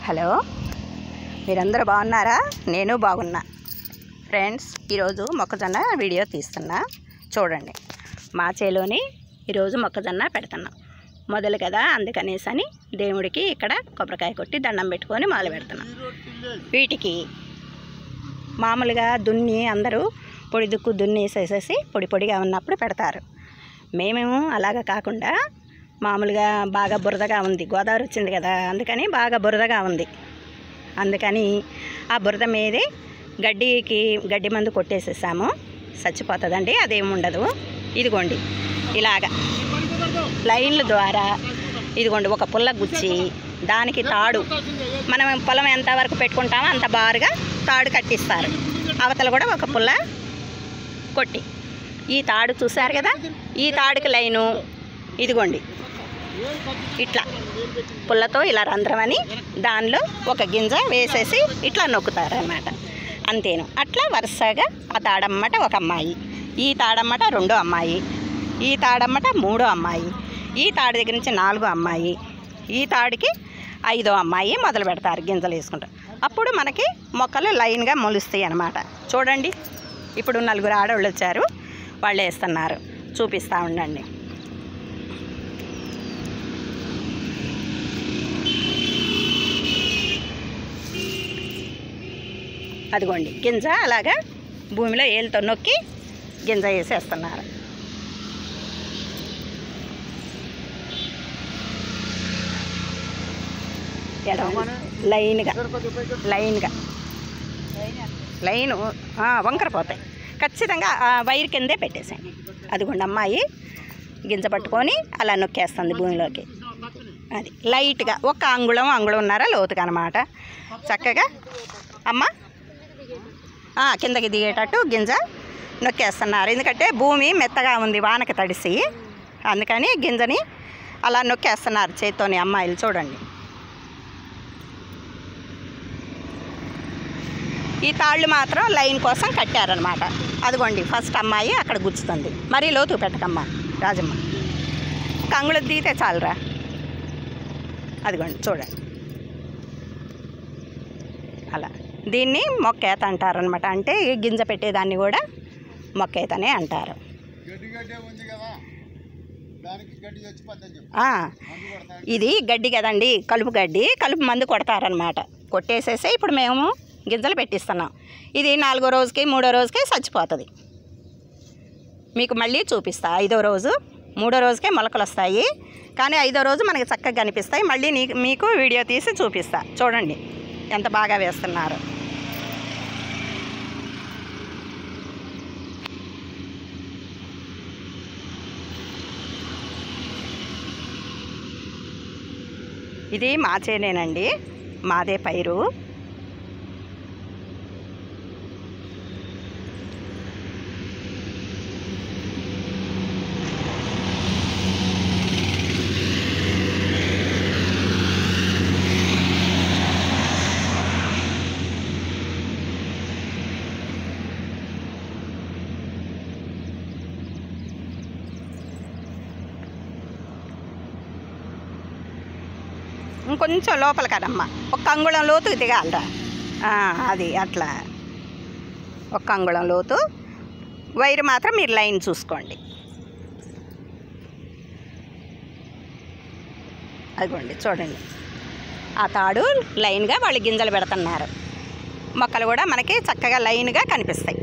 Hello మీరందరూ బాగున్నారా నేను బాగున్నా ఫ్రెండ్స్ ఈరోజు మొక్కజొన్న వీడియో తీస్తున్నా చూడండి మా చేలోని ఈరోజు మొక్కజొన్న పెడుతున్నాం మొదలు కదా అందుకనేసి అని దేవుడికి ఇక్కడ కొబ్బరికాయ కొట్టి దండం పెట్టుకొని మొదలు పెడుతున్నాం వీటికి మామూలుగా దున్ని అందరూ పొడి దుక్కు దున్నేసేసేసి పొడి పొడిగా ఉన్నప్పుడు పెడతారు మేమేమో అలాగా కాకుండా మామూలుగా బాగా బురదగా ఉంది గోదావరి వచ్చింది కదా అందుకని బాగా బురదగా ఉంది అందుకని ఆ బురద మీదే గడ్డికి గడ్డి మందు కొట్టేసేసాము చచ్చిపోతుందండి అదేం ఉండదు ఇదిగోండి ఇలాగా లైన్ల ద్వారా ఇదిగోండి ఒక పుల్ల గుచ్చి దానికి తాడు మనం పొలం ఎంత వరకు పెట్టుకుంటామో అంత బారుగా తాడు కట్టిస్తారు అవతల కూడా ఒక పుల్ల కొట్టి ఈ తాడు చూసారు కదా ఈ తాడుకి లైను ఇదిగోండి ఇట్లా పుల్లతో ఇలా రంధ్రమని దానిలో ఒక గింజ వేసేసి ఇట్లా నొక్కుతారు అన్నమాట అంతేను అట్లా వరుసగా ఆ తాడమ్మట ఒక అమ్మాయి ఈ తాడమ్మట రెండో అమ్మాయి ఈ తాడమ్మట మూడో అమ్మాయి ఈ తాడు దగ్గర నుంచి నాలుగో అమ్మాయి ఈ తాడుకి ఐదో అమ్మాయి మొదలు పెడతారు గింజలు వేసుకుంటారు అప్పుడు మనకి మొక్కలు లైన్గా మొలుస్తాయి అన్నమాట చూడండి ఇప్పుడు నలుగురు ఆడవాళ్ళు వచ్చారు వాళ్ళు వేస్తున్నారు చూపిస్తూ ఉండండి అదిగోండి గింజ అలాగా భూమిలో ఏలుతో నొక్కి గింజ వేసేస్తున్నారు ఎడమ లైన్గా లైన్గా లైన్ వంకర పోతాయి ఖచ్చితంగా ఆ వైర్ కిందే పెట్టేసాయి అదిగోండి అమ్మాయి గింజ పట్టుకొని అలా నొక్కేస్తుంది భూమిలోకి అది లైట్గా ఒక అంగుళం అంగుళంన్నర లోతుగా అనమాట చక్కగా అమ్మ ఆ, కిందకి దిగేటట్టు గింజ నొక్కేస్తున్నారు ఎందుకంటే భూమి మెత్తగా ఉంది వానకి తడిసి అందుకని గింజని అలా నొక్కేస్తున్నారు చేత్తోని అమ్మాయిలు చూడండి ఈ తాళ్ళు మాత్రం లైన్ కోసం కట్టారనమాట అదిగోండి ఫస్ట్ అమ్మాయి అక్కడ గుచ్చుతుంది మరీ లోతు పెట్టకమ్మా రాజమ్మ కంగుళ దిగితే చాలురా అదిగోండి చూడండి అలా దీన్ని మొక్కేత అంటారనమాట అంటే ఈ గింజ పెట్టేదాన్ని కూడా మొక్కేతనే అంటారు గడ్డి గడ్డే ఉంది కదా దానికి గడ్డి చచ్చిపోద్దని చెప్పు ఆ, మందు కొడతాను ఇది గడ్డి కదండి కలుపు గడ్డి కలుపు మందు కొడతారనమాట కొట్టేసేసి ఇప్పుడు మేము గింజలు పెట్టిస్తున్నాం ఇది నాలుగో రోజుకి మూడో రోజుకి చచ్చిపోతుంది మీకు మళ్ళీ చూపిస్తా ఐదో రోజు మూడో రోజుకే మొలకలు వస్తాయి కానీ ఐదో రోజు మనకి చక్కగా కనిపిస్తాయి మళ్ళీ నీ మీకు వీడియో తీసి చూపిస్తా చూడండి ఎంత బాగా వేస్తున్నారు ఇది మా చేనేనండి మాదే పైరు ఇంకొంచెం లోపల కదమ్మా ఒక అంగుళం లోతుకి దిగాలరా ఆ, అది అట్లా ఒక అంగుళం లోతు వైర్ మాత్రం మీరు లైన్ చూసుకోండి అదిగోండి చూడండి ఆ తాడు లైన్గా వాళ్ళు గింజలు పెడుతున్నారు మొక్కలు కూడా మనకి చక్కగా లైన్గా కనిపిస్తాయి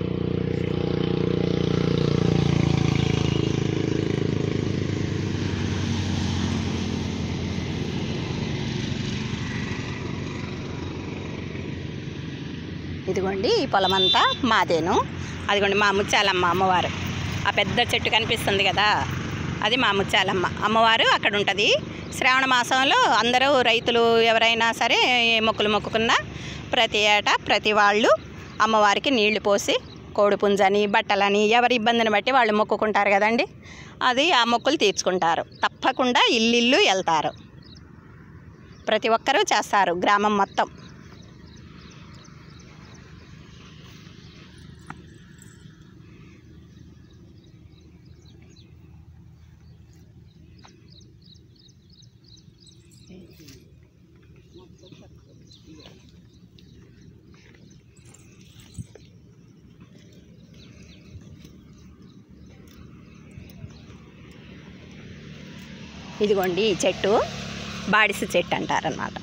ఇదిగోండి ఈ పొలం అంతా మాదేను అదిగోండి మా ముత్యాలమ్మ అమ్మవారు ఆ పెద్ద చెట్టు కనిపిస్తుంది కదా అది మా ముత్యాలమ్మ అమ్మవారు అక్కడ ఉంటుంది శ్రావణ మాసంలో అందరూ రైతులు ఎవరైనా సరే ఏ మొక్కులు మొక్కుకున్నా ప్రతి ఏటా ప్రతి వాళ్ళు అమ్మవారికి నీళ్లు పోసి కోడి పుంజని బట్టలని ఎవరి ఇబ్బందిని బట్టి వాళ్ళు మొక్కుకుంటారు కదండి అది ఆ మొక్కులు తీర్చుకుంటారు తప్పకుండా ఇల్లు వెళ్తారు ప్రతి ఒక్కరూ చేస్తారు గ్రామం మొత్తం ఇదిగోండి ఈ చెట్టు బాడిస చెట్టు అంటారనమాట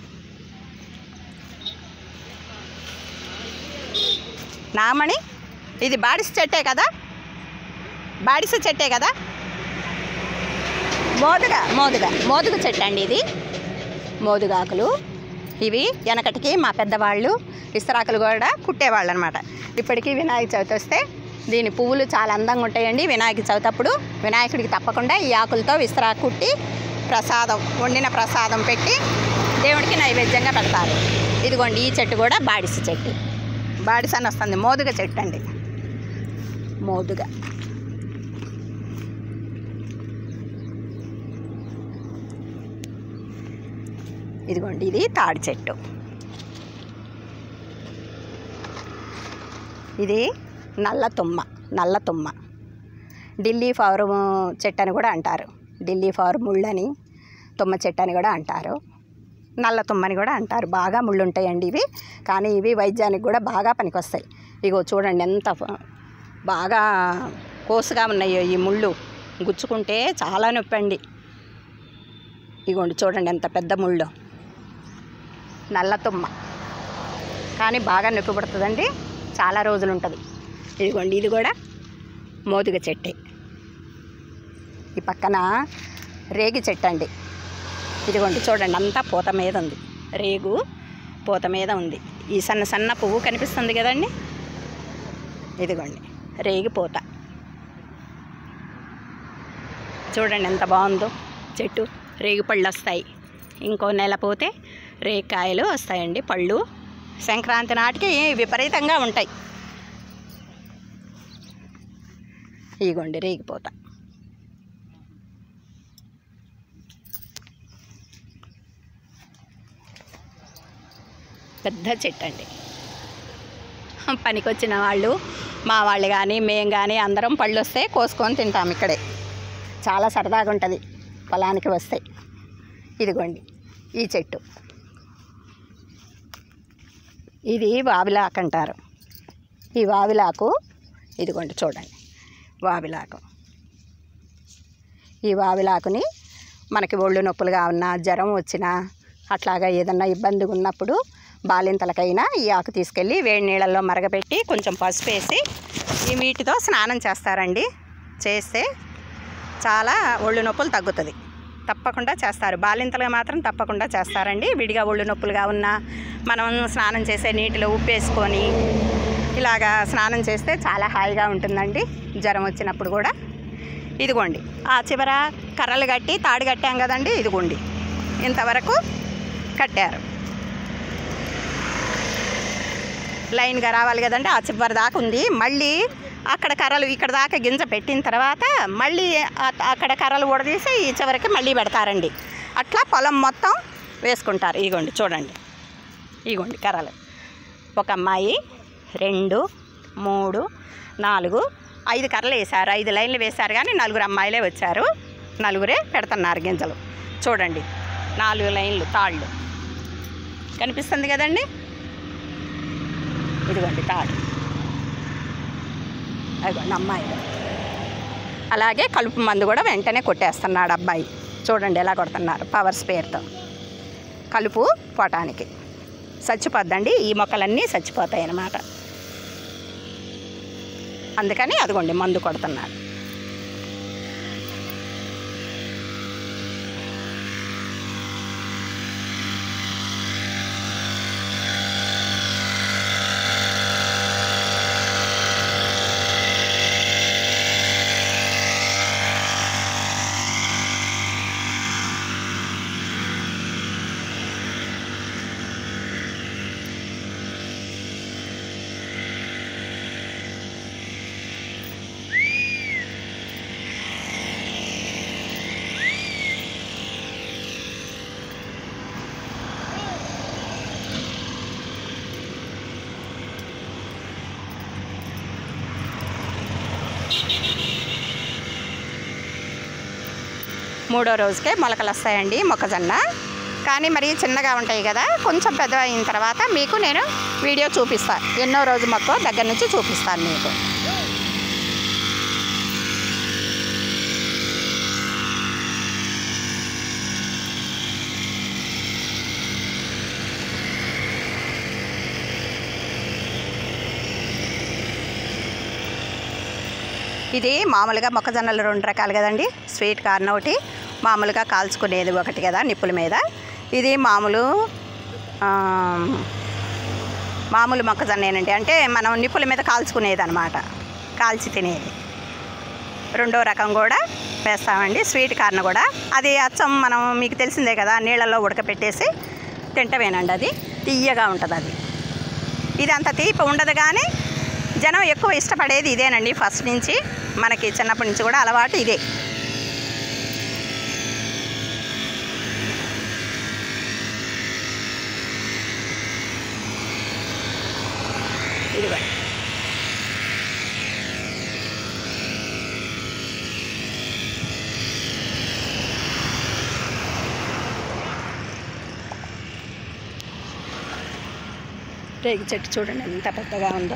నామణి ఇది బాడిస చెట్టే కదా బాడిస చెట్టే కదా మోదుగ మోదుగ మోదుగ చెట్టు అండి ఇది మోదుగాకులు ఇవి వెనకటికి మా పెద్దవాళ్ళు ఇస్తరాకులు కూడా కుట్టేవాళ్ళు అనమాట ఇప్పటికీ వినాయక చవితి వస్తే దీని పువ్వులు చాలా అందంగా ఉంటాయండి వినాయక చవితి అప్పుడు వినాయకుడికి తప్పకుండా ఈ ఆకులతో విస్తరాకు కుట్టి ప్రసాదం వండిన ప్రసాదం పెట్టి దేవుడికి నైవేద్యంగా పెడతారు ఇదిగోండి ఈ చెట్టు కూడా బాడిస చెట్టు బాడిస అని వస్తుంది మోదుగ చెట్టు అండి మోదుగ ఇదిగోండి ఇది తాడి చెట్టు ఇది నల్ల తుమ్మ నల్ల తుమ్మ ఢిల్లీ ఫారు చెట్టు అని కూడా అంటారు ఢిల్లీ ఫారు ముళ్ళని తుమ్మ చెట్టు అని కూడా అంటారు నల్ల తుమ్మని కూడా అంటారు బాగా ముళ్ళు ఉంటాయండి ఇవి కానీ ఇవి వైద్యానికి కూడా బాగా పనికొస్తాయి ఇగో చూడండి ఎంత ఫ- బాగా కోసుగా ఉన్నాయో ఈ ముళ్ళు గుచ్చుకుంటే చాలా నొప్పి అండి ఇగోండి చూడండి ఎంత పెద్ద ముళ్ళు నల్ల తుమ్మ కానీ బాగా నొప్పి పడుతుందండి చాలా రోజులు ఉంటుంది ఇదిగోండి ఇది కూడా మోదుగ చెట్టే ఈ పక్కన రేగి చెట్టు అండి ఇదిగోండి చూడండి అంతా పూత మీద ఉంది రేగు పూత మీద ఉంది ఈ సన్న సన్న పువ్వు కనిపిస్తుంది కదండి ఇదిగోండి రేగి పూత చూడండి ఎంత బాగుందో చెట్టు రేగి పళ్ళు వస్తాయి ఇంకో నెల పోతే రేగికాయలు వస్తాయండి పళ్ళు సంక్రాంతి నాటికి విపరీతంగా ఉంటాయి ఇగోండి రేగిపోత పెద్ద చెట్టు అండి పనికొచ్చిన వాళ్ళు మా వాళ్ళు కానీ మేము కానీ అందరం పళ్ళు వస్తే కోసుకొని తింటాం ఇక్కడే చాలా సరదాగా ఉంటుంది పొలానికి వస్తే ఇదిగోండి ఈ చెట్టు ఇది వావిలాకు అంటారు ఈ వావిలాకు ఇదిగోండి చూడండి వావిలాకు ఈ వావిలాకుని మనకి ఒళ్ళు నొప్పులుగా ఉన్నా జ్వరం వచ్చినా అట్లాగా ఏదన్నా ఇబ్బందిగా ఉన్నప్పుడు బాలింతలకైనా ఈ ఆకు తీసుకెళ్ళి వేడి నీళ్ళల్లో మరగపెట్టి కొంచెం పసుపు వేసి ఈ వీటితో స్నానం చేస్తారండి చేస్తే చాలా ఒళ్ళు నొప్పులు తగ్గుతుంది తప్పకుండా చేస్తారు బాలింతలుగా మాత్రం తప్పకుండా చేస్తారండి విడిగా ఒళ్ళు నొప్పులుగా ఉన్నా మనం స్నానం చేసే నీటిలో ఉప్పేసుకొని ఇలాగా స్నానం చేస్తే చాలా హాయిగా ఉంటుందండి జ్వరం వచ్చినప్పుడు కూడా ఇదిగోండి ఆ చివర కర్రలు కట్టి తాడు కట్టాం కదండి ఇదిగోండి ఇంతవరకు కట్టారు లైన్గా రావాలి కదండి ఆ చివరి దాకా ఉంది మళ్ళీ అక్కడ కర్రలు ఇక్కడ దాకా గింజ పెట్టిన తర్వాత మళ్ళీ ఆ- అక్కడ కర్రలు ఊడదీసి ఈ చివరికి మళ్ళీ పెడతారండి అట్లా పొలం మొత్తం వేసుకుంటారు ఇగోండి చూడండి ఇగోండి కర్రలు ఒక అమ్మాయి రెండు మూడు నాలుగు ఐదు కర్రలు వేశారు ఐదు లైన్లు వేశారు కానీ నలుగురు అమ్మాయిలే వచ్చారు నలుగురే పెడుతున్నారు గింజలు చూడండి నాలుగు లైన్లు తాళ్ళు కనిపిస్తుంది కదండి ఇదిగోండి తాడు అదిగోండి అమ్మాయిలు అలాగే కలుపు మందు కూడా వెంటనే కొట్టేస్తున్నాడు అబ్బాయి చూడండి ఎలా కొడుతున్నారు పవర్ స్పేర్తో కలుపు పోవటానికి చచ్చిపోద్దండి ఈ మొక్కలన్నీ చచ్చిపోతాయి అన్నమాట అందుకని అదిగోండి మందు కొడుతున్నాడు మూడో రోజుకే మొలకలు వస్తాయండి మొక్కజొన్న కానీ మరి చిన్నగా ఉంటాయి కదా కొంచెం పెద్ద అయిన తర్వాత మీకు నేను వీడియో చూపిస్తాను ఎన్నో రోజు మొక్క దగ్గర నుంచి చూపిస్తాను మీకు ఇది మామూలుగా మొక్కజొన్నలు రెండు రకాలు కదండి స్వీట్ కార్న్ ఒకటి మామూలుగా కాల్చుకునేది ఒకటి కదా నిప్పుల మీద ఇది మామూలు ఆ, మామూలు మొక్కజొన్నేనండి అంటే మనం నిప్పుల మీద కాల్చుకునేది అనమాట కాల్చి తినేది రెండో రకం కూడా వేస్తామండి స్వీట్ కార్న్ కూడా అది అచ్చం మనం మీకు తెలిసిందే కదా నీళ్ళల్లో ఉడకపెట్టేసి తింటమేనండి అది తీయగా ఉంటుంది అది ఇది అంత తీపి ఉండదు కానీ జనం ఎక్కువ ఇష్టపడేది ఇదేనండి ఫస్ట్ నుంచి మనకి చిన్నప్పటి నుంచి కూడా అలవాటు ఇదే ఇదిగోండి రేగి చెట్టు చూడండి ఎంత పెద్దగా ఉందో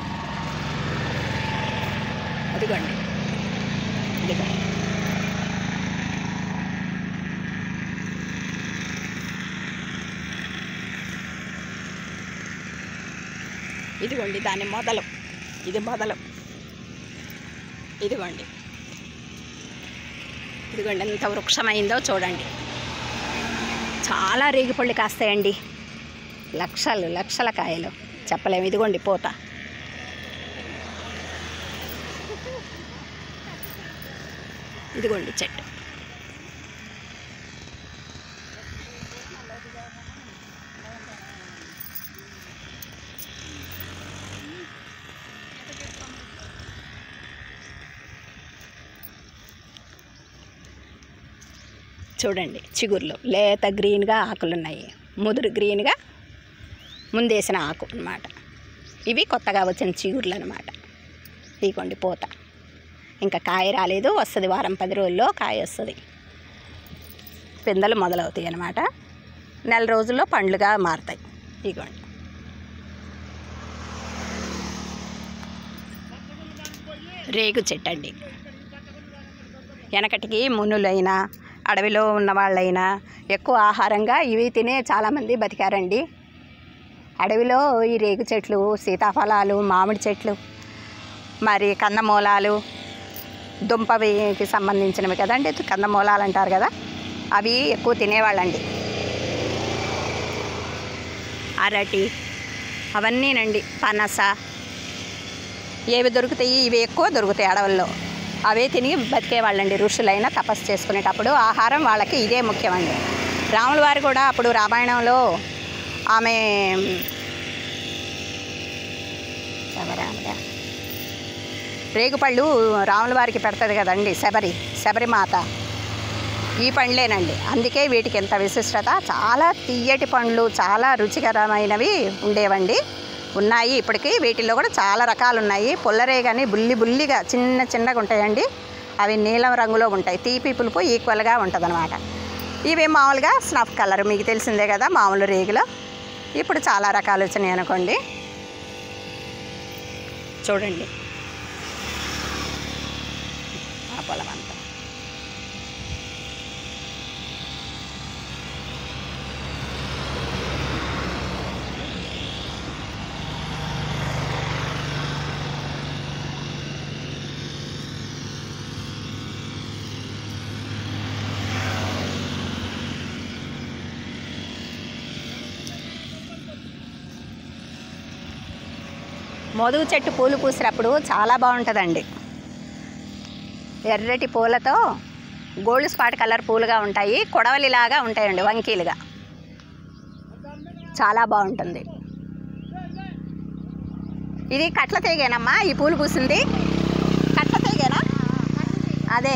అదిగోండి ఇదిగోండి ఇదిగోండి దాని మొదలు ఇది మొదలు ఇదిగోండి ఇదిగోండి ఎంత వృక్షమైందో చూడండి చాలా రేగిపళ్ళు కాస్తాయండి లక్షలు లక్షల కాయలు చెప్పలేము ఇదిగోండి పోత ఇదిగోండి చెట్టు చూడండి చిగుర్లు లేత గ్రీన్గా ఆకులు ఉన్నాయి ముదురు గ్రీన్గా ముందేసిన ఆకు అన్నమాట ఇవి కొత్తగా వచ్చిన చిగుర్లు అనమాట ఇదిగోండి పూత ఇంకా కాయ రాలేదు వస్తుంది వారం పది రోజుల్లో కాయ వస్తుంది పిందెలు మొదలవుతాయి అన్నమాట నెల రోజుల్లో పండ్లుగా మారుతాయి ఇదిగోండి రేగు చెట్టు అండి వెనకటికి మునులైనా అడవిలో ఉన్న వాళ్ళైనా ఎక్కువ ఆహారంగా ఇవి తినే చాలామంది బతికారండి అడవిలో ఈ రేగు చెట్లు సీతాఫలాలు మామిడి చెట్లు మరి కందమూలాలు దుంపవికి సంబంధించినవి కదండి కందమూలాలు అంటారు కదా అవి ఎక్కువ తినేవాళ్ళండి అరటి అవన్నీనండి పనస ఏవి దొరుకుతాయి ఇవి ఎక్కువ దొరుకుతాయి అడవుల్లో అవే తిని బతికేవాళ్ళండి ఋషులైన తపస్సు చేసుకునేటప్పుడు ఆహారం వాళ్ళకి ఇదే ముఖ్యమండి రాముల వారు కూడా అప్పుడు రామాయణంలో ఆమె ఎవరామె రేగుపళ్ళు రాముల వారికి పెడుతుంది కదండి శబరి శబరిమాత ఈ పండ్లేనండి అందుకే వీటికి ఎంత విశిష్టత చాలా తీయటి పండ్లు చాలా రుచికరమైనవి ఉండేవండి ఉన్నాయి ఇప్పటికీ వీటిల్లో కూడా చాలా రకాలు ఉన్నాయి పుల్లరే కానీ బుల్లి బుల్లిగా చిన్న చిన్నగా ఉంటాయండి అవి నీలం రంగులో ఉంటాయి తీపి పులుపు ఈక్వల్గా ఉంటుంది ఇవి మామూలుగా స్నఫ్ కలర్ మీకు తెలిసిందే కదా మామూలు రేగులో ఇప్పుడు చాలా రకాలు వచ్చినాయి అనుకోండి చూడండి ఆ పొలం అంతా మధువు చెట్టు పూలు పూసినప్పుడు చాలా బాగుంటుందండి ఎర్రటి పూలతో గోల్డ్ స్పాట్ కలర్ పూలుగా ఉంటాయి కొడవలిలాగా ఉంటాయండి వంకీలుగా చాలా బాగుంటుంది ఇది కట్ల తీగేనమ్మా ఈ పూలు పూసింది కట్ల తీగేనా అదే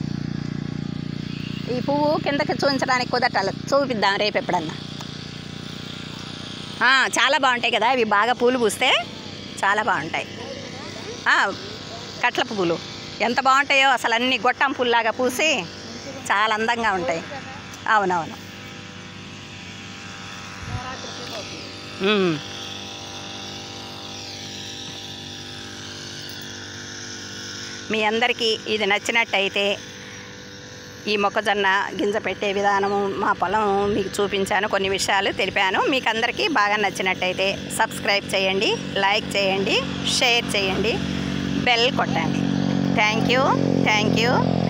ఈ పువ్వు కిందకి చూపించడానికి కుదరటాలు చూపిద్దాం రేపు ఎప్పుడన్నా ఆ, చాలా బాగుంటాయి కదా ఇవి బాగా పూలు పూస్తే చాలా బాగుంటాయి ఆ, కట్ల పువ్వులు ఎంత బాగుంటాయో అసలు అన్ని గొట్టం పుల్లాగా పూసి చాలా అందంగా ఉంటాయి అవునవును ఎక్కడికి పోతుంది ఉమ్. మీ అందరికీ ఇది నచ్చినట్టయితే ఈ మొక్కజొన్న గింజ పెట్టే విధానము మా పొలం మీకు చూపించాను కొన్ని విషయాలు తెలిపాను మీకు అందరికీ బాగా నచ్చినట్టయితే సబ్స్క్రైబ్ చేయండి లైక్ చేయండి షేర్ చేయండి బెల్ కొట్టండి థ్యాంక్ యూ థ్యాంక్ యూ